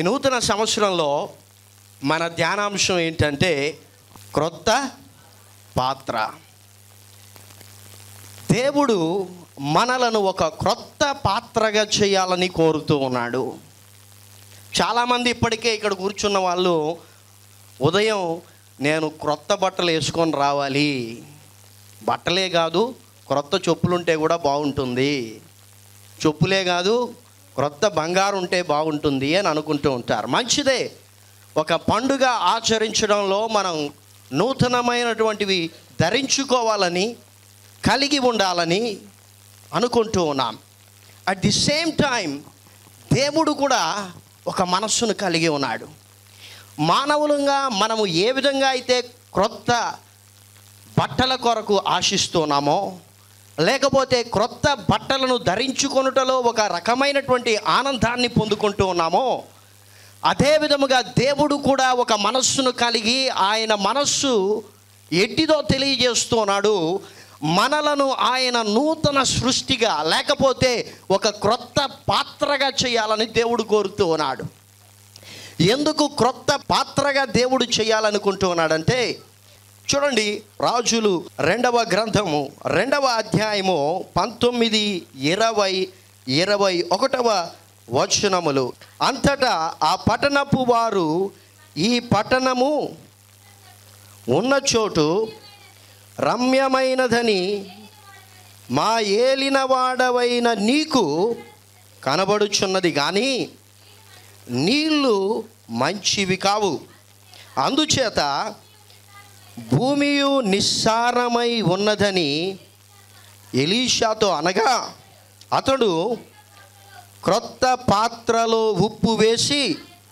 ఈ నూతన సంవత్సరంలో మన ధ్యానాంశం ఏంటంటే క్రొత్త పాత్ర దేవుడు మనలను ఒక క్రొత్త పాత్రగా చేయాలని కోరుతూ ఉన్నాడు చాలామంది ఇప్పటికే ఇక్కడ కూర్చున్న వాళ్ళు ఉదయం నేను క్రొత్త బట్టలు వేసుకొని రావాలి బట్టలే కాదు క్రొత్త చెప్పులుంటే కూడా బాగుంటుంది చెప్పులే కాదు క్రొత్త బంగారు ఉంటే బాగుంటుంది అని అనుకుంటూ ఉంటారు మంచిదే ఒక పండుగ ఆచరించడంలో మనం నూతనమైనటువంటివి ధరించుకోవాలని కలిగి ఉండాలని అనుకుంటూ ఉన్నాం అట్ ది సేమ్ టైం దేవుడు కూడా ఒక మనస్సును కలిగి ఉన్నాడు మానవులంగా మనము ఏ విధంగా అయితే క్రొత్త బట్టల కొరకు ఆశిస్తున్నామో లేకపోతే క్రొత్త బట్టలను ధరించుకొనుటలో ఒక రకమైనటువంటి ఆనందాన్ని పొందుకుంటూ ఉన్నామో అదే విధముగా దేవుడు కూడా ఒక మనస్సును కలిగి ఆయన మనస్సు ఎట్టిదో తెలియజేస్తున్నాడు మనలను ఆయన నూతన సృష్టిగా లేకపోతే ఒక క్రొత్త పాత్రగా చేయాలని దేవుడు కోరుతూ ఉన్నాడు ఎందుకు క్రొత్త పాత్రగా దేవుడు చేయాలనుకుంటూ ఉన్నాడంటే చూడండి రాజులు రెండవ గ్రంథము రెండవ అధ్యాయము పంతొమ్మిది ఇరవై ఇరవై ఒకటవ వచనములు అంతటా ఆ పట్టణపు వారు ఈ పట్టణము ఉన్న చోటు రమ్యమైనదని మా ఏలినవాడవైన నీకు కనబడుచున్నది కానీ నీళ్ళు మంచివి కావు అందుచేత భూమియు నిస్సారమై ఉన్నదని ఎలీషాతో అనగా అతడు క్రొత్త పాత్రలో ఉప్పు వేసి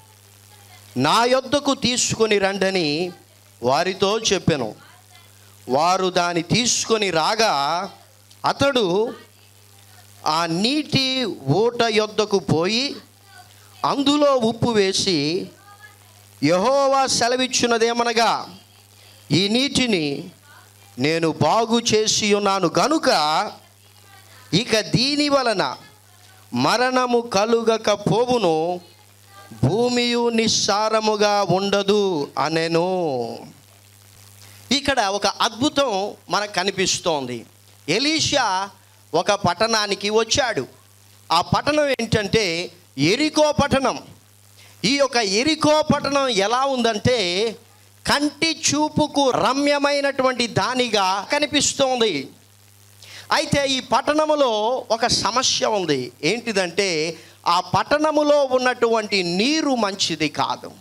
నా యొద్దకు తీసుకొని రండని వారితో చెప్పెను వారు దాన్ని తీసుకొని రాగా అతడు ఆ నీటి ఊట యొద్దకు పోయి అందులో ఉప్పు వేసి యహోవా సెలవిచ్చున్నదేమనగా ఈ నీటిని నేను బాగు చేసి ఉన్నాను గనుక ఇక దీని వలన మరణము కలుగక పోవును భూమియు నిస్సారముగా ఉండదు అనెను ఇక్కడ ఒక అద్భుతం మనకు కనిపిస్తోంది ఎలీషా ఒక పట్టణానికి వచ్చాడు ఆ పట్టణం ఏంటంటే ఎరికో పట్టణం ఈ యొక్క ఎరికో పట్టణం ఎలా ఉందంటే కంటి చూపుకు రమ్యమైనటువంటి దానిగా కనిపిస్తోంది అయితే ఈ పట్టణములో ఒక సమస్య ఉంది ఏంటిదంటే ఆ పట్టణములో ఉన్నటువంటి నీరు మంచిది కాదు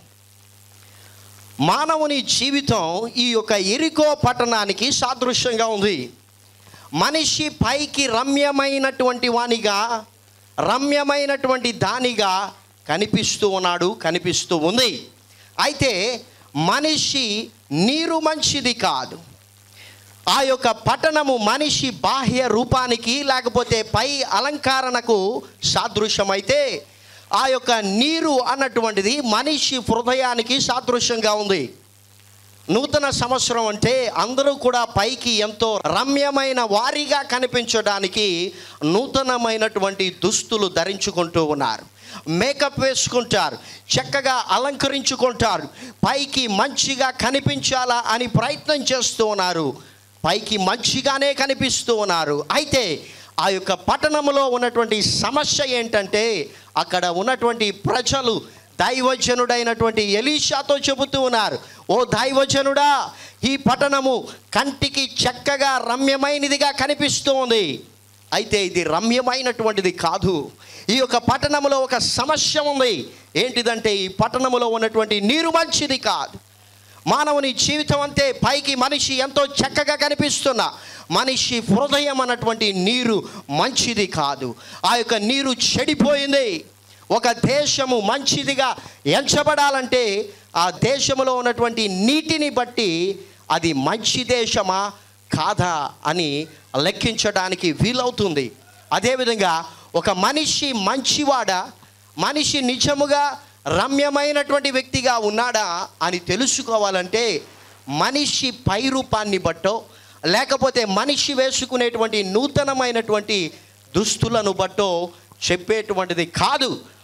మానవుని జీవితం ఈ యొక్క ఎరికో పట్టణానికి సాదృశ్యంగా ఉంది మనిషి పైకి రమ్యమైనటువంటి వానిగా రమ్యమైనటువంటి దానిగా కనిపిస్తూ ఉన్నాడు కనిపిస్తూ ఉంది అయితే మనిషి నీరు మంచిది కాదు ఆ యొక్క పట్టణము మనిషి బాహ్య రూపానికి లేకపోతే పై అలంకరణకు సాదృశ్యమైతే ఆ యొక్క నీరు అన్నటువంటిది మనిషి హృదయానికి సాదృశ్యంగా ఉంది నూతన సంవత్సరం అంటే అందరూ కూడా పైకి ఎంతో రమ్యమైన వారిగా కనిపించడానికి నూతనమైనటువంటి దుస్తులు ధరించుకుంటూ ఉన్నారు మేకప్ వేసుకుంటారు చక్కగా అలంకరించుకుంటారు పైకి మంచిగా కనిపించాలా అని ప్రయత్నం చేస్తూ ఉన్నారు పైకి మంచిగానే కనిపిస్తూ ఉన్నారు అయితే ఆ యొక్క పట్టణంలో ఉన్నటువంటి సమస్య ఏంటంటే అక్కడ ఉన్నటువంటి ప్రజలు దైవజనుడైనటువంటి ఎలీషాతో చెబుతూ ఉన్నారు ఓ దైవజనుడా ఈ పట్టణము కంటికి చక్కగా రమ్యమైనదిగా కనిపిస్తూ ఉంది అయితే ఇది రమ్యమైనటువంటిది కాదు ఈ యొక్క పట్టణంలో ఒక సమస్య ఉంది ఏంటిదంటే ఈ పట్టణంలో ఉన్నటువంటి నీరు మంచిది కాదు మానవుని జీవితం అంతే పైకి మనిషి ఎంతో చక్కగా కనిపిస్తున్న మనిషి హృదయం అన్నటువంటి నీరు మంచిది కాదు ఆ యొక్క నీరు చెడిపోయింది ఒక దేశము మంచిదిగా ఎంచబడాలంటే ఆ దేశంలో ఉన్నటువంటి నీటిని బట్టి అది మంచి దేశమా కాదా అని లెక్కించడానికి వీలవుతుంది అదేవిధంగా ఒక మనిషి మంచివాడా మనిషి నిజముగా రమ్యమైనటువంటి వ్యక్తిగా ఉన్నాడా అని తెలుసుకోవాలంటే మనిషి పై రూపాన్ని బట్టో లేకపోతే మనిషి వేసుకునేటువంటి నూతనమైనటువంటి దుస్తులను బట్టో చెప్పేటువంటిది కాదు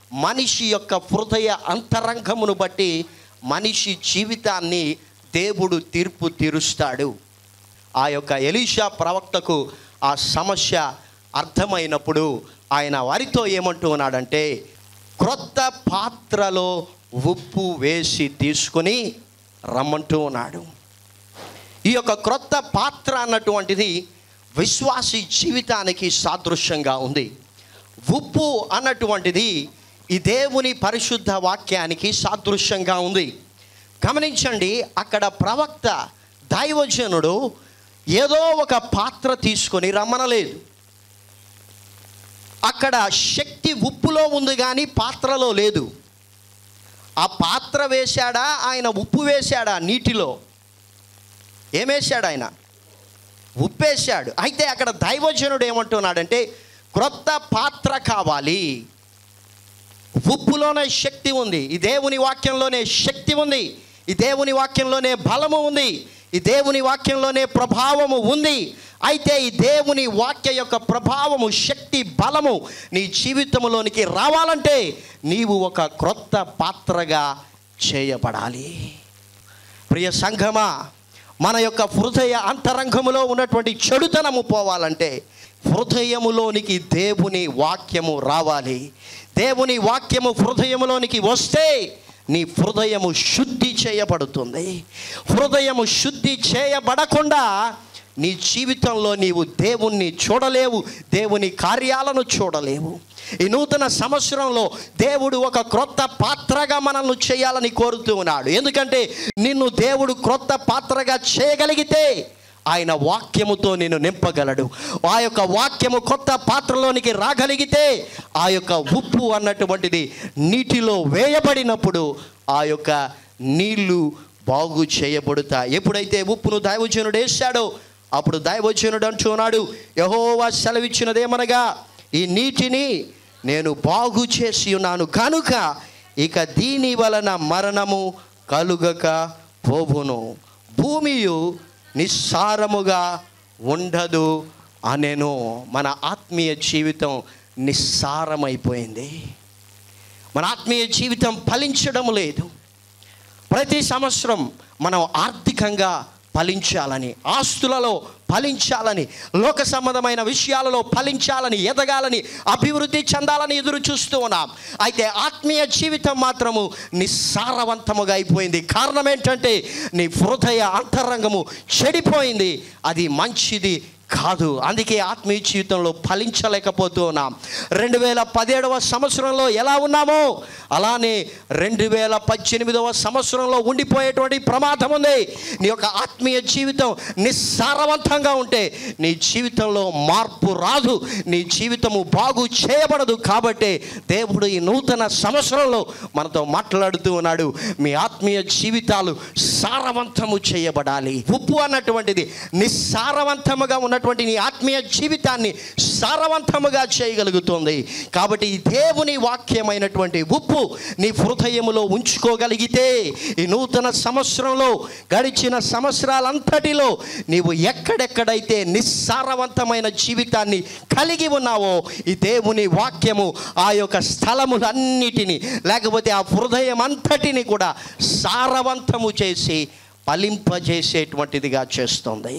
మనిషి యొక్క హృదయ అంతరంగమును బట్టి మనిషి జీవితాన్ని దేవుడు తీర్పు తీరుస్తాడు ఆ యొక్క ఎలీషా ప్రవక్తకు ఆ సమస్య అర్థమైనప్పుడు ఆయన వారితో ఏమంటూ ఉన్నాడంటే క్రొత్త పాత్రలో ఉప్పు వేసి తీసుకుని రమ్మంటూ ఉన్నాడు ఈ యొక్క క్రొత్త పాత్ర అన్నటువంటిది విశ్వాసి జీవితానికి సాదృశ్యంగా ఉంది ఉప్పు అన్నటువంటిది ఈ దేవుని పరిశుద్ధ వాక్యానికి సాదృశ్యంగా ఉంది గమనించండి అక్కడ ప్రవక్త దైవజనుడు ఏదో ఒక పాత్ర తీసుకొని రమ్మనలేదు అక్కడ శక్తి ఉప్పులో ఉంది కానీ పాత్రలో లేదు ఆ పాత్ర వేశాడా ఆయన ఉప్పు వేశాడా నీటిలో ఏమేశాడు ఆయన ఉప్పేశాడు అయితే అక్కడ దైవజనుడు ఏమంటున్నాడంటే క్రొత్త పాత్ర కావాలి ఉప్పులోనే శక్తి ఉంది ఈ దేవుని వాక్యంలోనే శక్తి ఉంది ఈ దేవుని వాక్యంలోనే బలము ఉంది ఈ దేవుని వాక్యంలోనే ప్రభావము ఉంది అయితే ఈ దేవుని వాక్య యొక్క ప్రభావము శక్తి బలము నీ జీవితంలోనికి రావాలంటే నీవు ఒక క్రొత్త పాత్రగా చేయబడాలి ప్రియ సంఘమా మన యొక్క హృదయ అంతరంగములో ఉన్నటువంటి చెడుతనము పోవాలంటే హృదయములోనికి దేవుని వాక్యము రావాలి దేవుని వాక్యము హృదయములోనికి వస్తే నీ హృదయము శుద్ధి చేయబడుతుంది హృదయము శుద్ధి చేయబడకుండా నీ జీవితంలో నీవు దేవుణ్ణి చూడలేవు దేవుని కార్యాలను చూడలేవు ఈ నూతన సంవత్సరంలో దేవుడు ఒక క్రొత్త పాత్రగా మనల్ని చేయాలని కోరుతూ ఉన్నాడు ఎందుకంటే నిన్ను దేవుడు క్రొత్త పాత్రగా చేయగలిగితే ఆయన వాక్యముతో నేను నింపగలడు ఆ యొక్క వాక్యము కొత్త పాత్రలోనికి రాగలిగితే ఆ యొక్క ఉప్పు అన్నటువంటిది నీటిలో వేయబడినప్పుడు ఆ యొక్క నీళ్లు బాగు చేయబడుతా ఎప్పుడైతే ఉప్పును దైవజనుడు వేశాడో అప్పుడు దైవజనుడు అంటున్నాడు యహోవా సెలవిచ్చినదేమనగా ఈ నీటిని నేను బాగు చేసి ఉన్నాను కనుక ఇక దీని వలన మరణము కలుగక పోవును భూమియు నిస్సారముగా ఉండదు అనేను మన ఆత్మీయ జీవితం నిస్సారమైపోయింది మన ఆత్మీయ జీవితం ఫలించడం లేదు ప్రతి సంవత్సరం మనం ఆర్థికంగా ఫలించాలని ఆస్తులలో ఫలించాలని లోక సంబంధమైన విషయాలలో ఫలించాలని ఎదగాలని అభివృద్ధి చెందాలని ఎదురు చూస్తూ ఉన్నాం అయితే ఆత్మీయ జీవితం మాత్రము నిస్సారవంతముగా అయిపోయింది కారణం ఏంటంటే నీ హృదయ అంతరంగము చెడిపోయింది అది మంచిది కాదు అందుకే ఆత్మీయ జీవితంలో ఫలించలేకపోతూ ఉన్నాం రెండు వేల పదిహేడవ సంవత్సరంలో ఎలా ఉన్నామో అలానే రెండు వేల పద్దెనిమిదవ సంవత్సరంలో ఉండిపోయేటువంటి ప్రమాదం ఉంది నీ యొక్క ఆత్మీయ జీవితం నిస్సారవంతంగా ఉంటే నీ జీవితంలో మార్పు రాదు నీ జీవితము బాగు చేయబడదు కాబట్టి దేవుడు ఈ నూతన సంవత్సరంలో మనతో మాట్లాడుతూ ఉన్నాడు మీ ఆత్మీయ జీవితాలు సారవంతము చేయబడాలి ఉప్పు అన్నటువంటిది నిస్సారవంతముగా ఉన్నటువంటి నీ ఆత్మీయ జీవితాన్ని సారవంతముగా చేయగలుగుతుంది కాబట్టి ఈ దేవుని వాక్యమైనటువంటి ఉప్పు నీ హృదయములో ఉంచుకోగలిగితే ఈ నూతన సంవత్సరంలో గడిచిన సంవత్సరాలంతటిలో నీవు ఎక్కడెక్కడైతే నిస్సారవంతమైన జీవితాన్ని కలిగి ఉన్నావో ఈ దేవుని వాక్యము ఆ యొక్క స్థలములన్నిటినీ లేకపోతే ఆ హృదయం అంతటిని కూడా సారవంతము చేసి ఫలింపజేసేటువంటిదిగా చేస్తుంది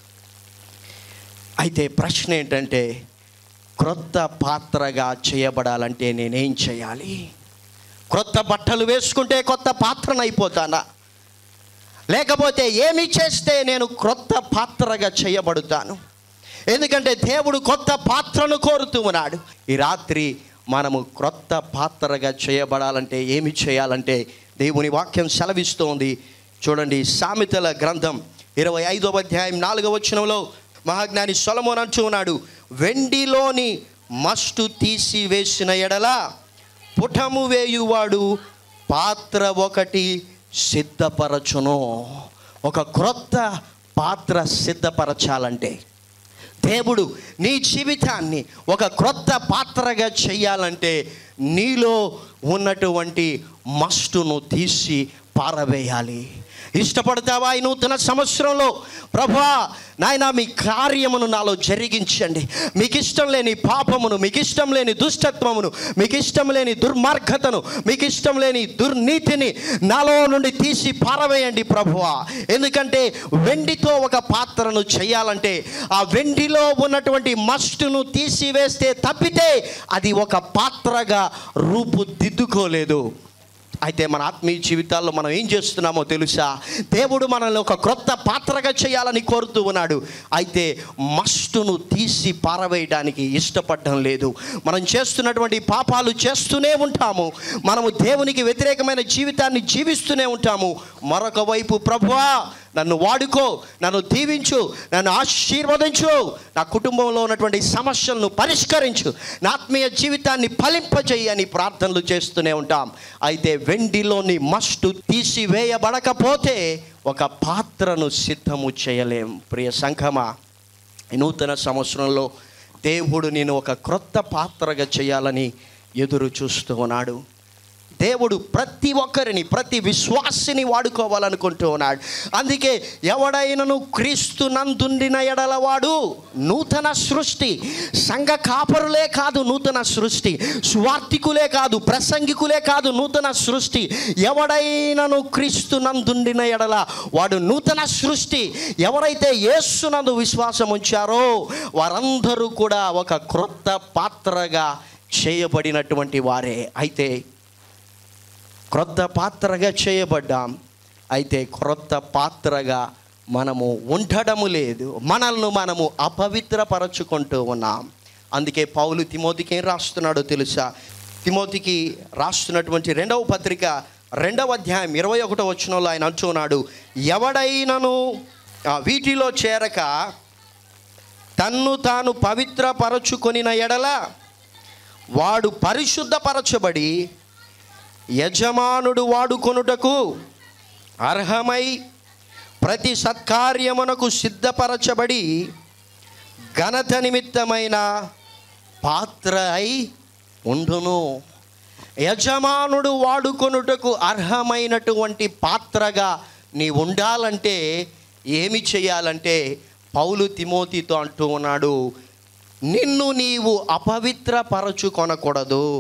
అయితే ప్రశ్న ఏంటంటే క్రొత్త పాత్రగా చేయబడాలంటే నేనేం చేయాలి క్రొత్త బట్టలు వేసుకుంటే కొత్త పాత్రను అయిపోతానా లేకపోతే ఏమి చేస్తే నేను క్రొత్త పాత్రగా చేయబడుతాను ఎందుకంటే దేవుడు కొత్త పాత్రను కోరుతూ ఉన్నాడు ఈ రాత్రి మనము క్రొత్త పాత్రగా చేయబడాలంటే ఏమి చేయాలంటే దేవుని వాక్యం సెలవిస్తోంది చూడండి సామెతల గ్రంథం ఇరవై ఐదవ అధ్యాయం నాలుగవ వచనంలో మహాజ్ఞాని సొలమోన్ అంటూ ఉన్నాడు వెండిలోని మస్టు తీసివేసిన ఎడల పుటము వేయువాడు పాత్ర ఒకటి సిద్ధపరచును ఒక క్రొత్త పాత్ర సిద్ధపరచాలంటే దేవుడు నీ జీవితాన్ని ఒక క్రొత్త పాత్రగా చేయాలంటే నీలో ఉన్నటువంటి మస్టును తీసి పారవేయాలి ఇష్టపడతావా ఈ నూతన సంవత్సరంలో ప్రభా నాయన మీ కార్యమును నాలో జరిగించండి మీకు ఇష్టం లేని పాపమును మీకు ఇష్టం లేని దుష్టత్వమును మీకు ఇష్టం లేని దుర్మార్గతను మీకు ఇష్టం లేని దుర్నీతిని నాలో నుండి తీసి పారవేయండి ప్రభువా ఎందుకంటే వెండితో ఒక పాత్రను చేయాలంటే ఆ వెండిలో ఉన్నటువంటి మస్టును తీసివేస్తే తప్పితే అది ఒక పాత్రగా రూపుదిద్దుకోలేదు అయితే మన ఆత్మీయ జీవితాల్లో మనం ఏం చేస్తున్నామో తెలుసా దేవుడు మనల్ని ఒక క్రొత్త పాత్రగా చేయాలని కోరుతూ ఉన్నాడు అయితే మస్టును తీసి పారవేయడానికి ఇష్టపడడం లేదు మనం చేస్తున్నటువంటి పాపాలు చేస్తూనే ఉంటాము మనము దేవునికి వ్యతిరేకమైన జీవితాన్ని జీవిస్తూనే ఉంటాము మరొక వైపు ప్రభువా నన్ను వాడుకో నన్ను దీవించు నన్ను ఆశీర్వదించు నా కుటుంబంలో ఉన్నటువంటి సమస్యలను పరిష్కరించు నా ఆత్మీయ జీవితాన్ని ఫలింపజేయి అని ప్రార్థనలు చేస్తూనే ఉంటాం అయితే వెండిలోని మస్టు తీసివేయబడకపోతే ఒక పాత్రను సిద్ధము చేయలేం ప్రియ సంఘమా ఈ నూతన సంవత్సరంలో దేవుడు నేను ఒక క్రొత్త పాత్రగా చేయాలని ఎదురు చూస్తూ ఉన్నాడు దేవుడు ప్రతి ఒక్కరిని ప్రతి విశ్వాసిని వాడుకోవాలనుకుంటూ ఉన్నాడు అందుకే ఎవడైనను క్రీస్తు నందుండిన ఎడలవాడు నూతన సృష్టి సంఘ కాపరులే కాదు నూతన సృష్టి స్వార్థికులే కాదు ప్రసంగికులే కాదు నూతన సృష్టి ఎవడైనను క్రీస్తు నందుండిన ఎడల వాడు నూతన సృష్టి ఎవరైతే యేసునందు విశ్వాసం ఉంచారో వారందరూ కూడా ఒక క్రొత్త పాత్రగా చేయబడినటువంటి వారే అయితే క్రొత్త పాత్రగా చేయబడ్డాం అయితే క్రొత్త పాత్రగా మనము ఉండడము లేదు మనల్ని మనము అపవిత్రపరచుకుంటూ ఉన్నాం అందుకే పౌలు తిమోతికి ఏం రాస్తున్నాడో తెలుసా తిమోతికి రాస్తున్నటువంటి రెండవ పత్రిక రెండవ అధ్యాయం ఇరవై ఒకటో వచనంలో ఆయన అంటున్నాడు ఎవడైనను ఆ, వీటిలో చేరక తన్ను తాను పవిత్రపరచుకొనిన ఎడల వాడు పరిశుద్ధపరచబడి యజమానుడు వాడుకొనుటకు అర్హమై ప్రతి సత్కార్యమునకు సిద్ధపరచబడి ఘనత నిమిత్తమైన పాత్ర అయి ఉండును యజమానుడు వాడుకొనుటకు అర్హమైనటువంటి పాత్రగా నీ ఉండాలంటే ఏమి చేయాలంటే పౌలు తిమోతితో అంటూ ఉన్నాడు నిన్ను నీవు అపవిత్రపరచుకొనకూడదు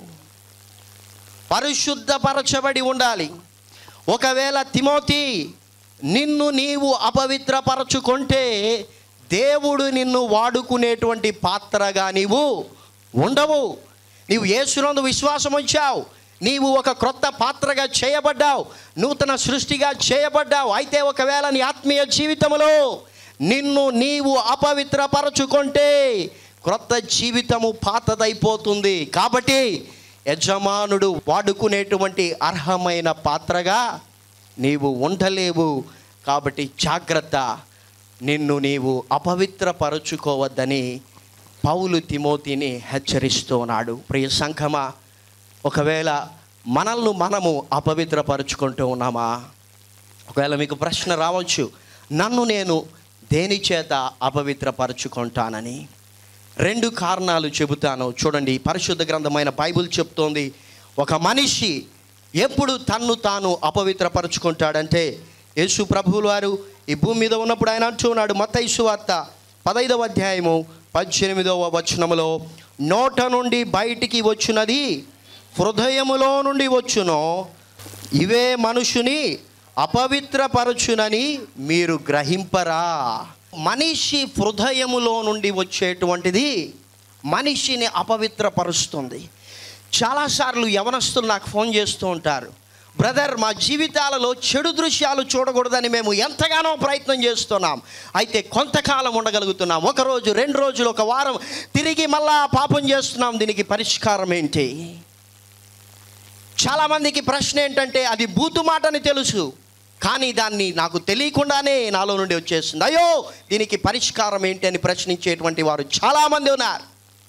పరిశుద్ధపరచబడి ఉండాలి ఒకవేళ తిమోతి నిన్ను నీవు అపవిత్రపరచుకుంటే దేవుడు నిన్ను వాడుకునేటువంటి పాత్రగా నీవు ఉండవు నీవు యేసునందు విశ్వాసం ఉంచావు నీవు ఒక క్రొత్త పాత్రగా చేయబడ్డావు నూతన సృష్టిగా చేయబడ్డావు అయితే ఒకవేళ నీ ఆత్మీయ జీవితంలో నిన్ను నీవు అపవిత్రపరచుకుంటే క్రొత్త జీవితము పాతదైపోతుంది కాబట్టి యజమానుడు వాడుకునేటువంటి అర్హమైన పాత్రగా నీవు ఉండలేవు కాబట్టి జాగ్రత్త నిన్ను నీవు అపవిత్రపరచుకోవద్దని పౌలు తిమోతిని హెచ్చరిస్తూ ఉన్నాడు ప్రియ సంఘమా ఒకవేళ మనల్ని మనము అపవిత్రపరుచుకుంటూ ఉన్నామా ఒకవేళ మీకు ప్రశ్న రావచ్చు నన్ను నేను దేని చేత అపవిత్రపరచుకుంటానని రెండు కారణాలు చెబుతాను చూడండి పరిశుద్ధ గ్రంథమైన బైబిల్ చెప్తోంది ఒక మనిషి ఎప్పుడు తన్ను తాను అపవిత్రపరుచుకుంటాడంటే యేసు ప్రభువులు వారు ఈ భూమి మీద ఉన్నప్పుడు ఆయన అంటున్నాడు మత్తయి వార్త పదైదవ అధ్యాయము పద్దెనిమిదవ వచనములో నోట నుండి బయటికి వచ్చినది హృదయములో నుండి వచ్చునో ఇవే మనుషుని అపవిత్రపరచునని మీరు గ్రహింపరా మనిషి హృదయములో నుండి వచ్చేటువంటిది మనిషిని అపవిత్రపరుస్తుంది చాలాసార్లు యవనస్తులు నాకు ఫోన్ చేస్తూ ఉంటారు బ్రదర్ మా జీవితాలలో చెడు దృశ్యాలు చూడకూడదని మేము ఎంతగానో ప్రయత్నం చేస్తున్నాం అయితే కొంతకాలం ఉండగలుగుతున్నాం ఒక రోజు రెండు రోజులు ఒక వారం తిరిగి మళ్ళా పాపం చేస్తున్నాం దీనికి పరిష్కారం ఏంటి చాలామందికి ప్రశ్న ఏంటంటే అది బూతు మాట అని తెలుసు కానీ దాన్ని నాకు తెలియకుండానే నాలో నుండి వచ్చేస్తుంది అయ్యో దీనికి పరిష్కారం ఏంటి అని ప్రశ్నించేటువంటి వారు చాలామంది ఉన్నారు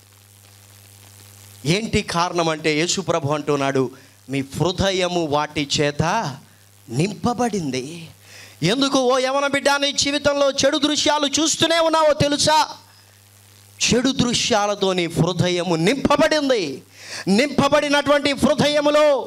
ఏంటి కారణం అంటే యేసుప్రభు అంటున్నాడు మీ హృదయము వాటి చేత నింపబడింది ఎందుకు ఓ యవన బిడ్డ నీ జీవితంలో చెడు దృశ్యాలు చూస్తూనే ఉన్నావో తెలుసా చెడు దృశ్యాలతో నీ హృదయము నింపబడింది నింపబడినటువంటి హృదయములో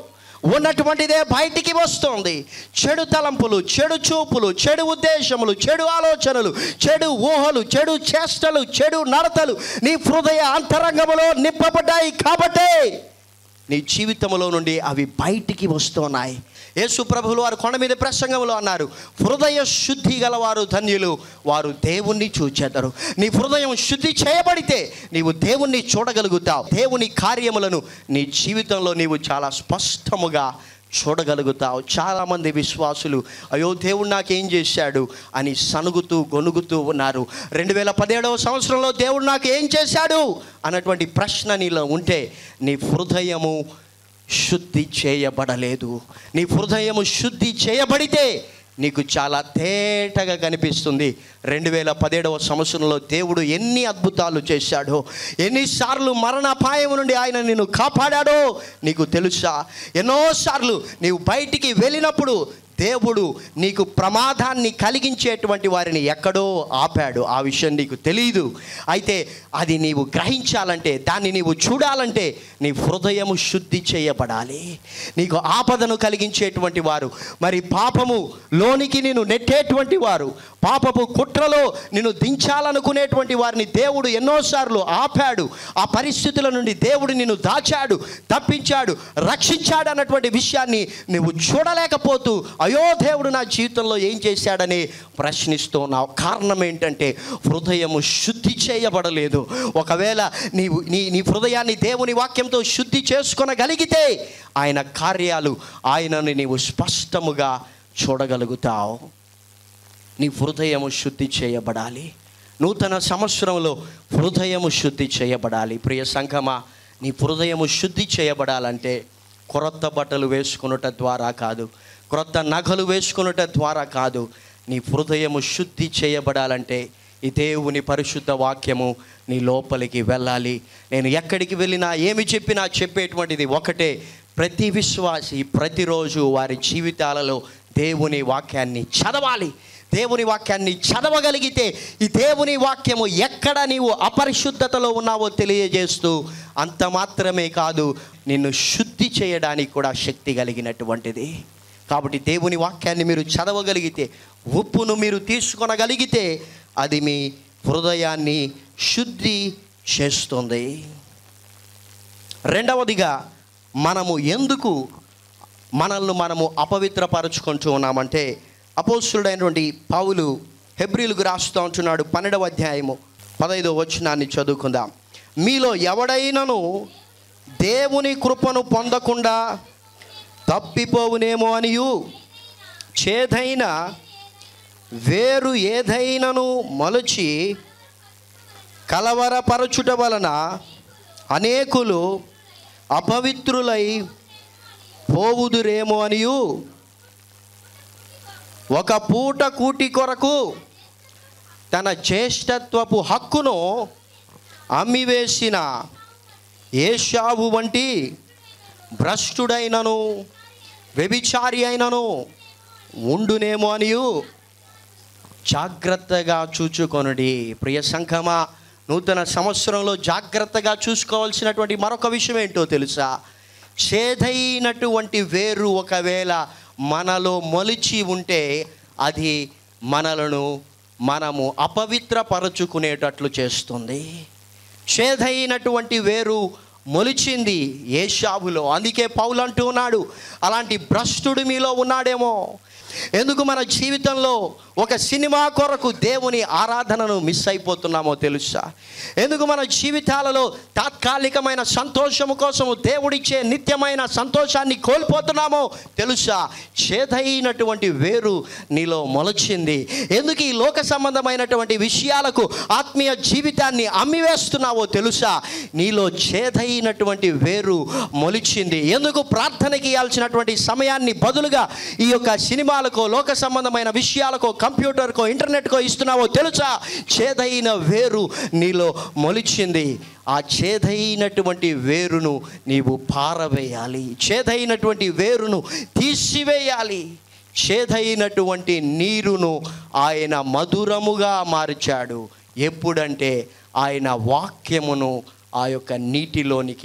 ఉన్నటువంటిదే బయటికి వస్తుంది చెడు తలంపులు చెడు చూపులు చెడు ఉద్దేశములు చెడు ఆలోచనలు చెడు ఊహలు చెడు చేష్టలు చెడు నడతలు నీ హృదయ అంతరంగములో నింపబడ్డాయి కాబట్టే నీ జీవితంలో నుండి అవి బయటికి వస్తున్నాయి యేసు ప్రభులు వారు కొండ మీద ప్రసంగంలో అన్నారు హృదయ శుద్ధి గలవారు ధన్యులు వారు దేవుణ్ణి చూచెదరు నీ హృదయం శుద్ధి చేయబడితే నీవు దేవుణ్ణి చూడగలుగుతావు దేవుని కార్యములను నీ జీవితంలో నీవు చాలా స్పష్టముగా చూడగలుగుతావు చాలామంది విశ్వాసులు అయ్యో దేవుడు నాకేం చేశాడు అని సనుగుతూ గొనుగుతూ ఉన్నారు రెండు వేల పదిహేడవ సంవత్సరంలో దేవుడు నాకు ఏం చేశాడు అన్నటువంటి ప్రశ్న నీలో ఉంటే నీ హృదయము శుద్ధి చేయబడలేదు నీ హృదయము శుద్ధి చేయబడితే నీకు చాలా తేటగా కనిపిస్తుంది రెండు వేల పదిహేడవ సంవత్సరంలో దేవుడు ఎన్ని అద్భుతాలు చేశాడో ఎన్నిసార్లు మరణాపాయం నుండి ఆయన నిన్ను కాపాడాడో నీకు తెలుసా ఎన్నోసార్లు నీవు బయటికి వెళ్ళినప్పుడు దేవుడు నీకు ప్రమాదాన్ని కలిగించేటువంటి వారిని ఎక్కడో ఆపాడు ఆ విషయం నీకు తెలియదు అయితే అది నీవు గ్రహించాలంటే దాన్ని నీవు చూడాలంటే నీ హృదయము శుద్ధి చేయబడాలి నీకు ఆపదను కలిగించేటువంటి వారు మరి పాపము లోనికి నేను నెట్టేటువంటి వారు పాపపు కుట్రలో నిన్ను దించాలనుకునేటువంటి వారిని దేవుడు ఎన్నోసార్లు ఆపాడు ఆ పరిస్థితుల నుండి దేవుడు నిన్ను దాచాడు తప్పించాడు రక్షించాడు అన్నటువంటి విషయాన్ని నువ్వు చూడలేకపోతూ అయ్యో దేవుడు నా జీవితంలో ఏం చేశాడని ప్రశ్నిస్తున్నావు కారణం ఏంటంటే హృదయము శుద్ధి చేయబడలేదు ఒకవేళ నీవు నీ నీ హృదయాన్ని దేవుని వాక్యంతో శుద్ధి చేసుకొనగలిగితే ఆయన కార్యాలు ఆయనని నీవు స్పష్టముగా చూడగలుగుతావు నీ హృదయము శుద్ధి చేయబడాలి నూతన సంవత్సరంలో హృదయము శుద్ధి చేయబడాలి ప్రియ సంఘమా నీ హృదయము శుద్ధి చేయబడాలంటే క్రొత్త బట్టలు వేసుకునుట ద్వారా కాదు క్రొత్త నగలు వేసుకునుట ద్వారా కాదు నీ హృదయము శుద్ధి చేయబడాలంటే ఈ దేవుని పరిశుద్ధ వాక్యము నీ లోపలికి వెళ్ళాలి నేను ఎక్కడికి వెళ్ళినా ఏమి చెప్పినా చెప్పేటువంటిది ఒకటే ప్రతి విశ్వాసి ప్రతిరోజు వారి జీవితాలలో దేవుని వాక్యాన్ని చదవాలి దేవుని వాక్యాన్ని చదవగలిగితే ఈ దేవుని వాక్యము ఎక్కడ నీవు అపరిశుద్ధతలో ఉన్నావో తెలియజేస్తూ అంత మాత్రమే కాదు నిన్ను శుద్ధి చేయడానికి కూడా శక్తి కలిగినటువంటిది కాబట్టి దేవుని వాక్యాన్ని మీరు చదవగలిగితే ఉప్పును మీరు తీసుకొనగలిగితే అది మీ హృదయాన్ని శుద్ధి చేస్తుంది రెండవదిగా మనము ఎందుకు మనల్ని మనము అపవిత్రపరుచుకుంటూ ఉన్నామంటే అపోస్తుడైనటువంటి పౌలు హెబ్రిలకు రాస్తూ ఉంటున్నాడు పన్నెండవ అధ్యాయము పదైదో వచనాన్ని చదువుకుందాం మీలో ఎవడైనను దేవుని కృపను పొందకుండా తప్పిపోవునేమో అనియు చేదైన వేరు ఏదైనను మలచి కలవరపరచుట వలన అనేకులు అపవిత్రులై పోవుదురేమో అనియు ఒక పూట కూటి కొరకు తన జ్యేష్ఠత్వపు హక్కును అమ్మివేసిన ఏషావు వంటి భ్రష్టుడైనను వ్యభిచారి అయినను ఉండునేమో అనియు జాగ్రత్తగా చూచుకొనుడి ప్రియ సంఘమా నూతన సంవత్సరంలో జాగ్రత్తగా చూసుకోవాల్సినటువంటి మరొక విషయం ఏంటో తెలుసా చేదైనటువంటి వేరు ఒకవేళ మనలో మొలిచి ఉంటే అది మనలను మనము అపవిత్రపరచుకునేటట్లు చేస్తుంది చేదైనటువంటి వేరు మొలిచింది ఏషాబులో అందుకే పౌలు అంటూ ఉన్నాడు అలాంటి భ్రష్టుడు మీలో ఉన్నాడేమో ఎందుకు మన జీవితంలో ఒక సినిమా కొరకు దేవుని ఆరాధనను మిస్ అయిపోతున్నామో తెలుసా ఎందుకు మన జీవితాలలో తాత్కాలికమైన సంతోషము కోసము దేవుడిచ్చే నిత్యమైన సంతోషాన్ని కోల్పోతున్నామో తెలుసా చేదైనటువంటి వేరు నీలో మొలచింది ఎందుకు ఈ లోక సంబంధమైనటువంటి విషయాలకు ఆత్మీయ జీవితాన్ని అమ్మివేస్తున్నావో తెలుసా నీలో చేదైనటువంటి వేరు మొలిచింది ఎందుకు ప్రార్థనకి ఇవ్వాల్సినటువంటి సమయాన్ని బదులుగా ఈ యొక్క సినిమాలకో లోక సంబంధమైన విషయాలకో కంప్యూటర్కో ఇంటర్నెట్కో ఇస్తున్నావో తెలుసా చేదైన వేరు నీలో మొలిచింది ఆ చేదైనటువంటి వేరును నీవు పారవేయాలి చేదైనటువంటి వేరును తీసివేయాలి చేదైనటువంటి నీరును ఆయన మధురముగా మార్చాడు ఎప్పుడంటే ఆయన వాక్యమును ఆ యొక్క నీటిలోనికి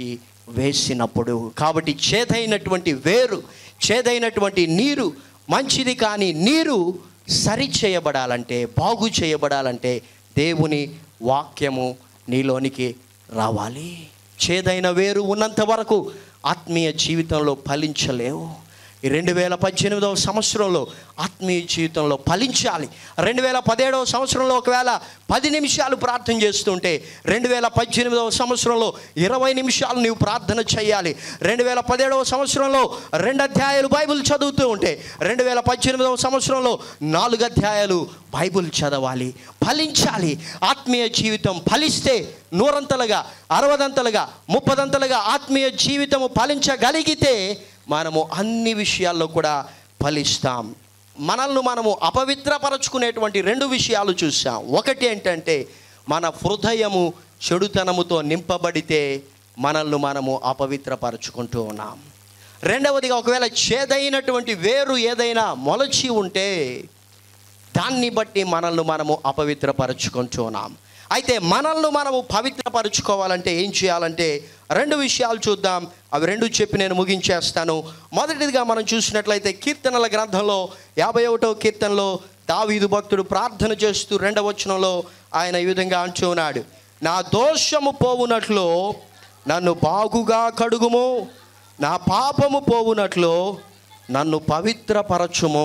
వేసినప్పుడు కాబట్టి చేదైనటువంటి వేరు చేదైనటువంటి నీరు మంచిది కానీ నీరు సరి చేయబడాలంటే బాగు చేయబడాలంటే దేవుని వాక్యము నీలోనికి రావాలి చేదైన వేరు ఉన్నంత వరకు ఆత్మీయ జీవితంలో ఫలించలేవు ఈ రెండు వేల పద్దెనిమిదవ సంవత్సరంలో ఆత్మీయ జీవితంలో ఫలించాలి రెండు వేల పదిహేడవ సంవత్సరంలో ఒకవేళ పది నిమిషాలు ప్రార్థన చేస్తుంటే రెండు వేల పద్దెనిమిదవ సంవత్సరంలో ఇరవై నిమిషాలు నీవు ప్రార్థన చేయాలి రెండు వేల పదిహేడవ సంవత్సరంలో రెండు అధ్యాయాలు బైబిల్ చదువుతూ ఉంటే రెండు వేల పద్దెనిమిదవ సంవత్సరంలో నాలుగు అధ్యాయాలు బైబిల్ చదవాలి ఫలించాలి ఆత్మీయ జీవితం ఫలిస్తే నూరంతలుగా అరవదంతలుగా ముప్పదంతలుగా ఆత్మీయ జీవితము ఫలించగలిగితే మనము అన్ని విషయాల్లో కూడా ఫలిస్తాం మనల్ని మనము అపవిత్రపరచుకునేటువంటి రెండు విషయాలు చూసాం ఒకటి ఏంటంటే మన హృదయము చెడుతనముతో నింపబడితే మనల్ని మనము అపవిత్రపరచుకుంటూ ఉన్నాం రెండవదిగా ఒకవేళ చేదైనటువంటి వేరు ఏదైనా మొలచి ఉంటే దాన్ని బట్టి మనల్ని మనము అపవిత్రపరచుకుంటున్నాం అయితే మనల్ని మనము పవిత్రపరచుకోవాలంటే ఏం చేయాలంటే రెండు విషయాలు చూద్దాం అవి రెండు చెప్పి నేను ముగించేస్తాను మొదటిదిగా మనం చూసినట్లయితే కీర్తనల గ్రంథంలో యాభై ఒకటో కీర్తనలో దావీదు భక్తుడు ప్రార్థన చేస్తూ రెండవ వచనంలో ఆయన ఈ విధంగా అంటూ ఉన్నాడు నా దోషము పోవునట్లు నన్ను బాగుగా కడుగుము నా పాపము పోవునట్లు నన్ను పవిత్రపరచుము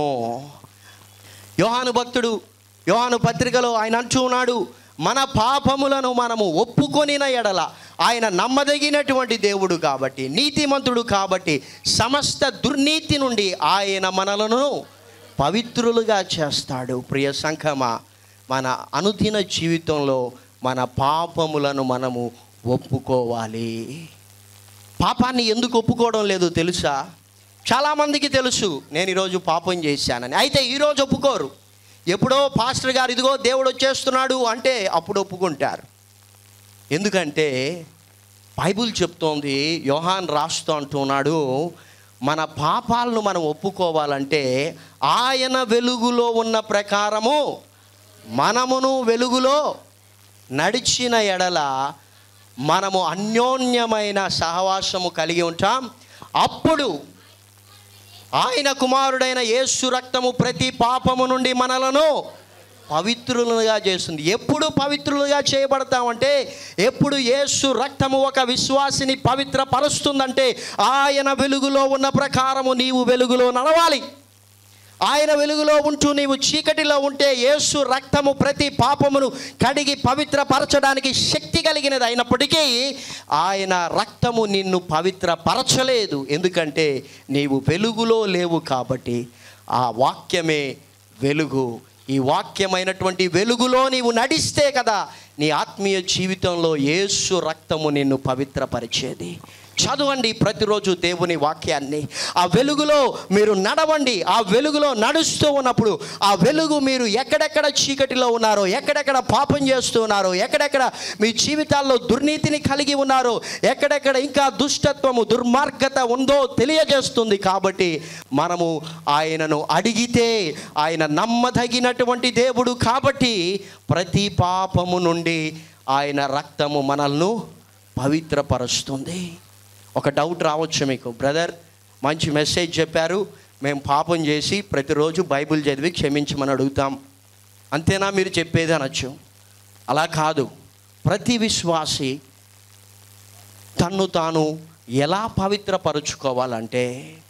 యోహాను భక్తుడు యోహాను పత్రికలో ఆయన అంటూ ఉన్నాడు మన పాపములను మనము ఒప్పుకొనిన ఎడల ఆయన నమ్మదగినటువంటి దేవుడు కాబట్టి నీతిమంతుడు కాబట్టి సమస్త దుర్నీతి నుండి ఆయన మనలను పవిత్రులుగా చేస్తాడు ప్రియ సంఘమా మన అనుదిన జీవితంలో మన పాపములను మనము ఒప్పుకోవాలి పాపాన్ని ఎందుకు ఒప్పుకోవడం లేదు తెలుసా చాలామందికి తెలుసు నేను ఈరోజు పాపం చేశానని అయితే ఈరోజు ఒప్పుకోరు ఎప్పుడో పాస్టర్ గారు ఇదిగో దేవుడు వచ్చేస్తున్నాడు అంటే అప్పుడు ఒప్పుకుంటారు ఎందుకంటే బైబుల్ చెప్తోంది యోహాన్ రాస్తూ అంటున్నాడు మన పాపాలను మనం ఒప్పుకోవాలంటే ఆయన వెలుగులో ఉన్న ప్రకారము మనమును వెలుగులో నడిచిన ఎడల మనము అన్యోన్యమైన సహవాసము కలిగి ఉంటాం అప్పుడు ఆయన కుమారుడైన యేసు రక్తము ప్రతి పాపము నుండి మనలను పవిత్రులుగా చేస్తుంది ఎప్పుడు పవిత్రులుగా చేయబడతామంటే ఎప్పుడు యేసు రక్తము ఒక విశ్వాసిని పవిత్ర పరుస్తుందంటే ఆయన వెలుగులో ఉన్న ప్రకారము నీవు వెలుగులో నడవాలి ఆయన వెలుగులో ఉంటూ నీవు చీకటిలో ఉంటే యేసు రక్తము ప్రతి పాపమును కడిగి పవిత్రపరచడానికి శక్తి కలిగినది అయినప్పటికీ ఆయన రక్తము నిన్ను పవిత్రపరచలేదు ఎందుకంటే నీవు వెలుగులో లేవు కాబట్టి ఆ వాక్యమే వెలుగు ఈ వాక్యమైనటువంటి వెలుగులో నీవు నడిస్తే కదా నీ ఆత్మీయ జీవితంలో యేసు రక్తము నిన్ను పవిత్రపరిచేది చదవండి ప్రతిరోజు దేవుని వాక్యాన్ని ఆ వెలుగులో మీరు నడవండి ఆ వెలుగులో నడుస్తూ ఉన్నప్పుడు ఆ వెలుగు మీరు ఎక్కడెక్కడ చీకటిలో ఉన్నారో ఎక్కడెక్కడ పాపం చేస్తూ ఉన్నారో ఎక్కడెక్కడ మీ జీవితాల్లో దుర్నీతిని కలిగి ఉన్నారో ఎక్కడెక్కడ ఇంకా దుష్టత్వము దుర్మార్గత ఉందో తెలియజేస్తుంది కాబట్టి మనము ఆయనను అడిగితే ఆయన నమ్మదగినటువంటి దేవుడు కాబట్టి ప్రతి పాపము నుండి ఆయన రక్తము మనల్ని పవిత్రపరుస్తుంది ఒక డౌట్ రావచ్చు మీకు బ్రదర్ మంచి మెసేజ్ చెప్పారు మేము పాపం చేసి ప్రతిరోజు బైబిల్ చదివి క్షమించమని అడుగుతాం అంతేనా మీరు చెప్పేది అనొచ్చు అలా కాదు ప్రతి విశ్వాసి తన్ను తాను ఎలా పవిత్రపరుచుకోవాలంటే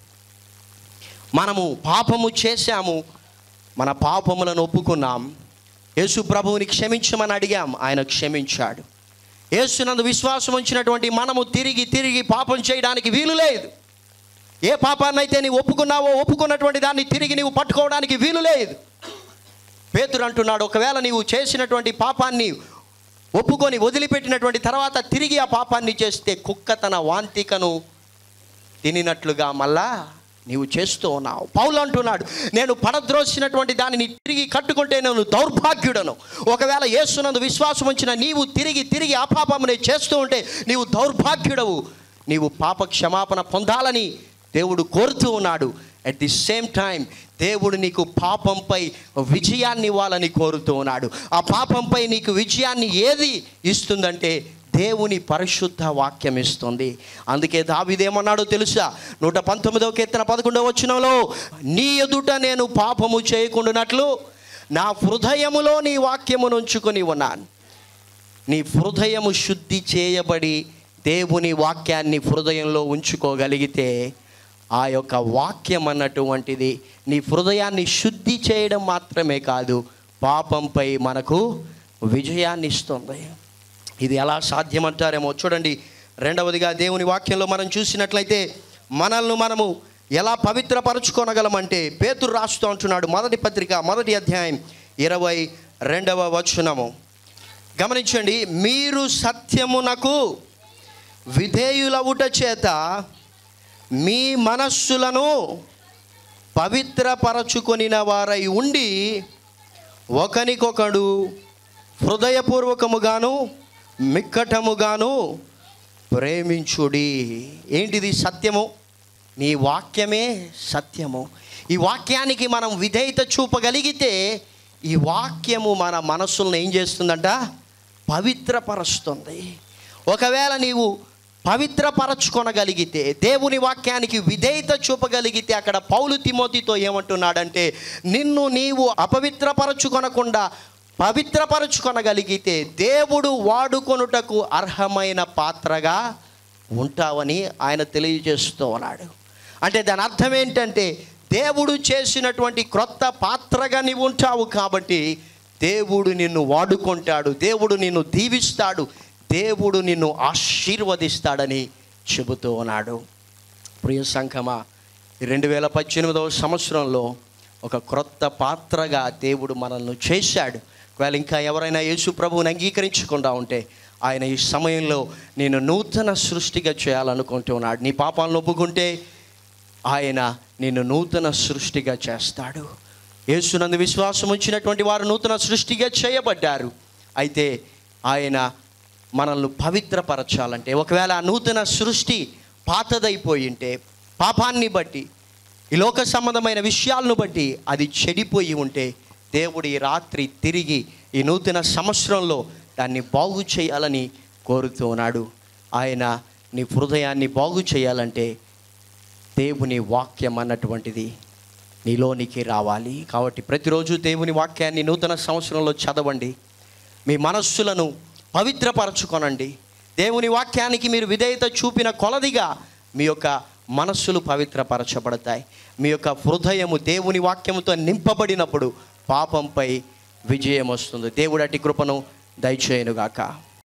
మనము పాపము చేశాము మన పాపములను ఒప్పుకున్నాం యేసు ప్రభువుని క్షమించమని అడిగాం ఆయన క్షమించాడు యేసునందు విశ్వాసం ఉంచినటువంటి మనము తిరిగి తిరిగి పాపం చేయడానికి వీలు లేదు ఏ పాపాన్నైతే నీవు ఒప్పుకున్నావో ఒప్పుకున్నటువంటి దాన్ని తిరిగి నీవు పట్టుకోవడానికి వీలు లేదు పేతురు అంటున్నాడు ఒకవేళ నీవు చేసినటువంటి పాపాన్ని ఒప్పుకొని వదిలిపెట్టినటువంటి తర్వాత తిరిగి ఆ పాపాన్ని చేస్తే కుక్క తన వాంతికను తినినట్లుగా మళ్ళా నీవు చేస్తూ ఉన్నావు పౌలు అంటున్నాడు నేను పడద్రోసినటువంటి దానిని తిరిగి కట్టుకుంటే నేను దౌర్భాగ్యుడను ఒకవేళ యేసునందు విశ్వాసం ఉంచిన నీవు తిరిగి తిరిగి ఆ పాపమునే చేస్తూ ఉంటే నీవు దౌర్భాగ్యుడవు నీవు పాప క్షమాపణ పొందాలని దేవుడు కోరుతూ ఉన్నాడు అట్ ది సేమ్ టైం దేవుడు నీకు పాపంపై విజయాన్ని ఇవ్వాలని కోరుతూ ఉన్నాడు ఆ పాపంపై నీకు విజయాన్ని ఏది ఇస్తుందంటే దేవుని పరిశుద్ధ వాక్యం ఇస్తుంది అందుకే దావిదేమన్నాడో తెలుసా నూట పంతొమ్మిదవ కీర్తన పదకొండవ వచ్చినలో నీ ఎదుట నేను పాపము చేయకుండానట్లు నా హృదయములో నీ వాక్యమును ఉంచుకొని ఉన్నాను నీ హృదయము శుద్ధి చేయబడి దేవుని వాక్యాన్ని హృదయంలో ఉంచుకోగలిగితే ఆ యొక్క వాక్యం అన్నటువంటిది నీ హృదయాన్ని శుద్ధి చేయడం మాత్రమే కాదు పాపంపై మనకు విజయాన్ని ఇస్తుంది ఇది ఎలా సాధ్యమంటారేమో చూడండి రెండవదిగా దేవుని వాక్యంలో మనం చూసినట్లయితే మనల్ని మనము ఎలా పవిత్రపరచుకోనగలమంటే పేతురు రాస్తూ అంటున్నాడు మొదటి పత్రిక మొదటి అధ్యాయం ఇరవై రెండవ వచనము గమనించండి మీరు సత్యమునకు విధేయులవుట చేత మీ మనస్సులను పవిత్రపరచుకొనిన వారై ఉండి ఒకనికొకడు హృదయపూర్వకముగాను మిక్కటముగాను ప్రేమించుడి ఏంటిది సత్యము నీ వాక్యమే సత్యము ఈ వాక్యానికి మనం విధేయత చూపగలిగితే ఈ వాక్యము మన మనస్సులను ఏం చేస్తుందంట పవిత్రపరుస్తుంది ఒకవేళ నీవు పవిత్రపరచుకొనగలిగితే దేవుని వాక్యానికి విధేయత చూపగలిగితే అక్కడ పౌలు తిమోతితో ఏమంటున్నాడంటే నిన్ను నీవు అపవిత్రపరచుకొనకుండా పవిత్రపరచుకొనగలిగితే దేవుడు వాడుకొనుటకు అర్హమైన పాత్రగా ఉంటావని ఆయన తెలియజేస్తూ ఉన్నాడు అంటే దాని అర్థం ఏంటంటే దేవుడు చేసినటువంటి క్రొత్త పాత్రగా నీవు ఉంటావు కాబట్టి దేవుడు నిన్ను వాడుకుంటాడు దేవుడు నిన్ను దీవిస్తాడు దేవుడు నిన్ను ఆశీర్వదిస్తాడని చెబుతూ ఉన్నాడు ప్రియ సంఘమా రెండు వేల పద్దెనిమిదవ సంవత్సరంలో ఒక క్రొత్త పాత్రగా దేవుడు మనల్ని చేశాడు ఒకవేళ ఇంకా ఎవరైనా యేసు ప్రభువుని అంగీకరించకుండా ఉంటే ఆయన ఈ సమయంలో నేను నూతన సృష్టిగా చేయాలనుకుంటున్నాడు నీ పాపాలను ఒప్పుకుంటే ఆయన నిన్ను నూతన సృష్టిగా చేస్తాడు యేసునందు విశ్వాసం ఉంచినటువంటి వారు నూతన సృష్టిగా చేయబడ్డారు అయితే ఆయన మనల్ని పవిత్రపరచాలంటే ఒకవేళ ఆ నూతన సృష్టి పాతదైపోయి ఉంటే పాపాన్ని బట్టి ఈ లోక సంబంధమైన విషయాలను బట్టి అది చెడిపోయి ఉంటే దేవుడు ఈ రాత్రి తిరిగి ఈ నూతన సంవత్సరంలో దాన్ని బాగు చేయాలని కోరుతూ ఉన్నాడు ఆయన నీ హృదయాన్ని బాగు చేయాలంటే దేవుని వాక్యం అన్నటువంటిది నీలోనికి రావాలి కాబట్టి ప్రతిరోజు దేవుని వాక్యాన్ని నూతన సంవత్సరంలో చదవండి మీ మనస్సులను పవిత్రపరచుకొనండి దేవుని వాక్యానికి మీరు విధేయత చూపిన కొలదిగా మీ యొక్క మనస్సులు పవిత్రపరచబడతాయి మీ యొక్క హృదయము దేవుని వాక్యముతో నింపబడినప్పుడు పాపంపై విజయం వస్తుంది దేవుడు అటి కృపను దయచేయనుగాక